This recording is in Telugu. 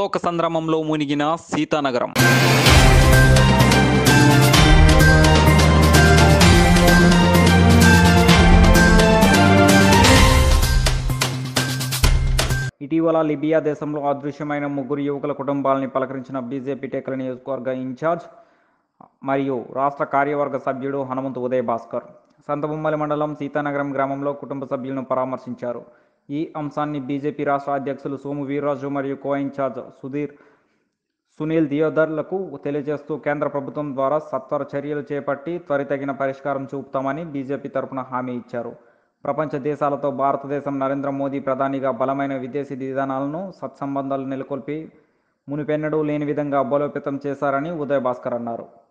శోక సంద్రమంలో మునిగిన సీతానగరం ఇటీవల లిబియా దేశంలో అదృశ్యమైన ముగ్గురు యువకుల కుటుంబాలని పలకరించిన బీజేపీ టెక్కల నియోజకవర్గ ఇన్ఛార్జ్ మరియు రాష్ట్ర కార్యవర్గ సభ్యుడు హనుమంతు ఉదయ్ భాస్కర్ సంతబొమ్మలి మండలం సీతానగరం గ్రామంలో కుటుంబ సభ్యులను పరామర్శించారు ఈ అంశాన్ని బీజేపీ రాష్ట్ర అధ్యక్షులు సోము వీర్రాజు మరియు కో ఇన్ఛార్జ్ సుధీర్ సునీల్ దియోదర్లకు తెలియజేస్తూ కేంద్ర ప్రభుత్వం ద్వారా సత్వర చర్యలు చేపట్టి త్వరితగిన పరిష్కారం చూపుతామని బీజేపీ తరపున హామీ ఇచ్చారు ప్రపంచ దేశాలతో భారతదేశం నరేంద్ర మోదీ ప్రధానిగా బలమైన విదేశీ విధానాలను సత్సంబంధాలు నెలకొల్పి మునిపెన్నడూ లేని విధంగా బలోపేతం చేశారని ఉదయ్ భాస్కర్ అన్నారు